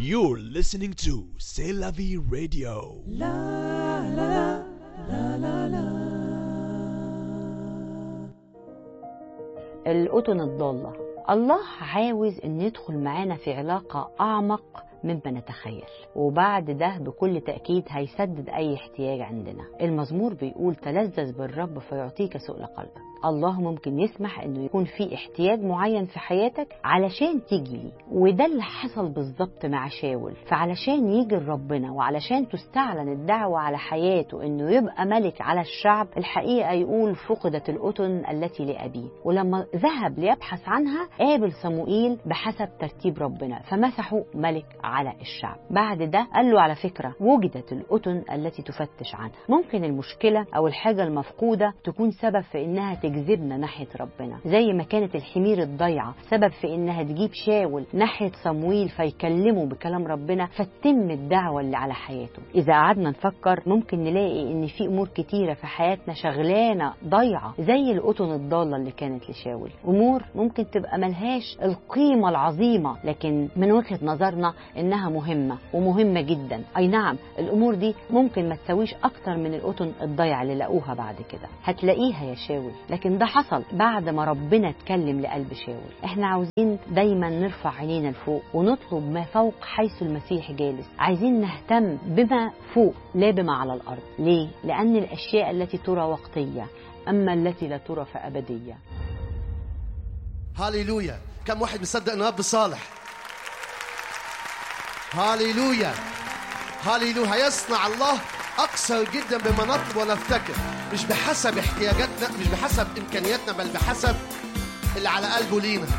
You're listening to C'est la vie radio. الأذن الضالة الله عاوز ان ندخل معانا في علاقة أعمق مما نتخيل وبعد ده بكل تأكيد هيسدد أي احتياج عندنا المزمور بيقول تلذذ بالرب فيعطيك سؤل قلبك الله ممكن يسمح انه يكون في احتياج معين في حياتك علشان تيجي ليه وده اللي حصل بالظبط مع شاول فعلشان يجي لربنا وعلشان تستعلن الدعوة على حياته انه يبقى ملك على الشعب الحقيقة يقول فقدت الأذن التي لأبيه ولما ذهب ليبحث عنها قابل صموئيل بحسب ترتيب ربنا فمسحه ملك على الشعب بعد ده قال له على فكرة وجدت الأذن التي تفتش عنها ممكن المشكلة أو الحاجة المفقودة تكون سبب في إنها تجذبنا ناحية ربنا زي ما كانت الحمير الضيعة سبب في إنها تجيب شاول ناحية صمويل فيكلمه بكلام ربنا فتتم الدعوة اللي على حياته إذا قعدنا نفكر ممكن نلاقي إن في أمور كتيرة في حياتنا شغلانة ضيعة زي الأذن الضالة اللي كانت لشاول أمور ممكن تبقى ملهاش القيمة العظيمة لكن من وجهة نظرنا إنها مهمة ومهمة جدا أي نعم الأمور دي ممكن ما تساويش أكتر من الأذن الضيعة اللي لقوها بعد كده هتلاقيها يا شاول لكن ده حصل بعد ما ربنا اتكلم لقلب شاول احنا عاوزين دايما نرفع عينينا لفوق ونطلب ما فوق حيث المسيح جالس عايزين نهتم بما فوق لا بما على الأرض ليه؟ لأن الأشياء التي ترى وقتية أما التي لا ترى فأبدية هاليلويا كم واحد مصدق ان رب صالح هاليلويا هاليلويا هيصنع الله اكثر جدا بما نطلب ونفتكر مش بحسب احتياجاتنا مش بحسب امكانياتنا بل بحسب اللي على قلبه لينا